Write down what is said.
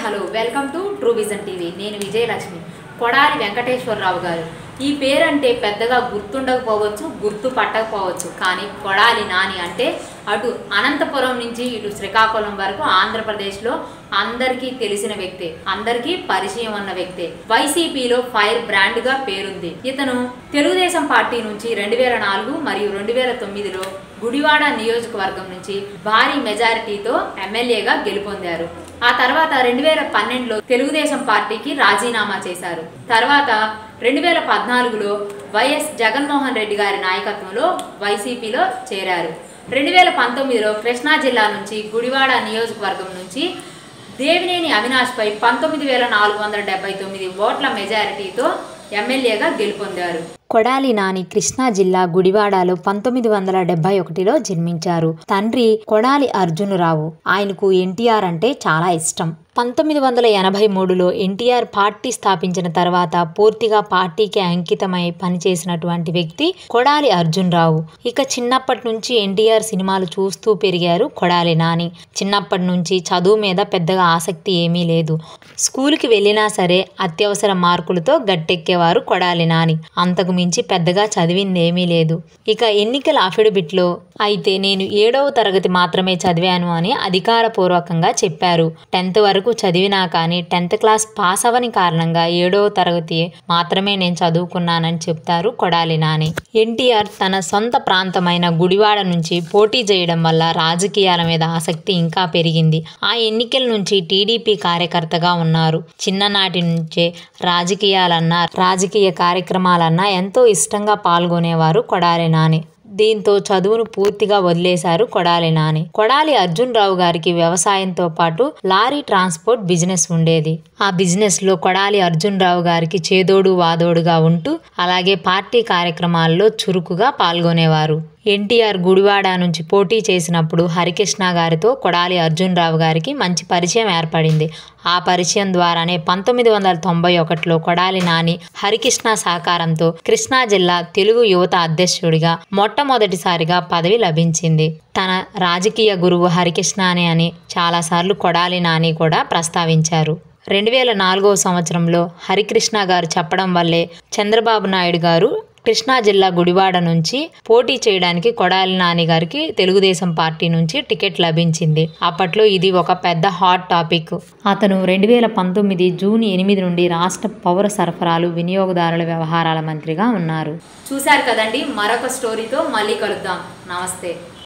hello welcome to true vision TV నేను విజయలక్ష్మి కొడాలి వెంకటేశ్వరరావు గారు ఈ పేరంటే పెద్దగా గుర్తుండకపోవచ్చు గుర్తు పట్టకపోవచ్చు కానీ కొడాలి నాని అంటే అటు అనంతపురం నుంచి ఇటు శ్రీకాకుళం వరకు ఆంధ్రప్రదేశ్లో అందరికీ తెలిసిన వ్యక్తే అందరికీ పరిచయం ఉన్న వ్యక్తే వైసీపీలో ఫైర్ బ్రాండ్గా పేరుంది ఇతను తెలుగుదేశం పార్టీ నుంచి రెండు వేల నాలుగు మరియు రెండు వేల తొమ్మిదిలో గుడివాడ నియోజకవర్గం నుంచి భారీ మెజారిటీతో ఎమ్మెల్యేగా గెలుపొందారు ఆ తర్వాత రెండు వేల పన్నెండులో తెలుగుదేశం పార్టీకి రాజీనామా చేశారు తర్వాత రెండు వేల పద్నాలుగులో వైఎస్ జగన్మోహన్ రెడ్డి గారి నాయకత్వంలో వైసీపీలో చేరారు రెండు వేల పంతొమ్మిదిలో కృష్ణా జిల్లా నుంచి గుడివాడ నియోజకవర్గం నుంచి దేవినేని అవినాష్పై పంతొమ్మిది వేల నాలుగు వందల డెబ్బై తొమ్మిది ఓట్ల మెజారిటీతో ఎమ్మెల్యేగా గెలుపొందారు కొడాలి నాని కృష్ణా జిల్లా గుడివాడలో పంతొమ్మిది వందల డెబ్బై ఒకటిలో జన్మించారు తండ్రి కొడాలి అర్జునురావు ఆయనకు ఎన్టీఆర్ అంటే చాలా ఇష్టం పంతొమ్మిది వందల ఎనభై మూడులో ఎన్టీఆర్ పార్టీ స్థాపించిన తర్వాత పూర్తిగా పార్టీకి అంకితమై పనిచేసినటువంటి వ్యక్తి కొడాలి అర్జున్ రావు ఇక చిన్నప్పటి నుంచి ఎన్టీఆర్ సినిమాలు చూస్తూ పెరిగారు కొడాలి నాని చిన్నప్పటి నుంచి చదువు మీద పెద్దగా ఆసక్తి ఏమీ లేదు స్కూల్కి వెళ్ళినా సరే అత్యవసర మార్కులతో గట్టెక్కేవారు కొడాలి నాని అంతకు మించి పెద్దగా చదివింది ఏమీ లేదు ఇక ఎన్నికల అఫిడవిట్లో అయితే నేను ఏడవ తరగతి మాత్రమే చదివాను అని అధికారపూర్వకంగా చెప్పారు టెన్త్ వరకు చదివినా కానీ టెన్త్ క్లాస్ పాస్ అవని కారణంగా ఏడవ తరగతి మాత్రమే నేను చదువుకున్నానని చెప్తారు కొడాలి నాని ఎన్టీఆర్ తన సొంత ప్రాంతమైన గుడివాడ నుంచి పోటీ చేయడం వల్ల రాజకీయాల మీద ఆసక్తి ఇంకా పెరిగింది ఆ ఎన్నికల నుంచి టీడీపీ కార్యకర్తగా ఉన్నారు చిన్ననాటి నుంచే రాజకీయాలన్నా రాజకీయ కార్యక్రమాలన్నా ఎంతో ఇష్టంగా పాల్గొనేవారు కొడాలి నాని దీంతో చదువును పూర్తిగా వదిలేశారు కొడాలి నాని కొడాలి అర్జున్ రావు గారికి వ్యవసాయంతో పాటు లారీ ట్రాన్స్పోర్ట్ బిజినెస్ ఉండేది ఆ బిజినెస్ లో కొడాలి అర్జున్ రావు గారికి చేదోడు వాదోడుగా ఉంటూ అలాగే పార్టీ కార్యక్రమాల్లో చురుకుగా పాల్గొనేవారు ఎన్టీఆర్ గుడివాడ నుంచి పోటీ చేసినప్పుడు హరికృష్ణ గారితో కొడాలి అర్జున్ రావు గారికి మంచి పరిచయం ఏర్పడింది ఆ పరిచయం ద్వారానే పంతొమ్మిది వందల తొంభై ఒకటిలో కొడాలి నాని హరికృష్ణ సహకారంతో కృష్ణా జిల్లా తెలుగు యువత అధ్యక్షుడిగా మొట్టమొదటిసారిగా పదవి లభించింది తన రాజకీయ గురువు హరికృష్ణనే అని చాలాసార్లు కొడాలి నాని కూడా ప్రస్తావించారు రెండు వేల నాలుగవ సంవత్సరంలో హరికృష్ణ గారు చెప్పడం వల్లే చంద్రబాబు నాయుడు గారు కృష్ణా జిల్లా గుడివాడ నుంచి పోటీ చేయడానికి కొడాలి నాని గారికి తెలుగుదేశం పార్టీ నుంచి టికెట్ లభించింది అప్పట్లో ఇది ఒక పెద్ద హాట్ టాపిక్ అతను రెండు వేల పంతొమ్మిది జూన్ ఎనిమిది నుండి రాష్ట్ర పౌర సరఫరాలు వినియోగదారుల వ్యవహారాల మంత్రిగా ఉన్నారు చూశారు కదండి మరొక స్టోరీతో మళ్ళీ కలుద్దాం నమస్తే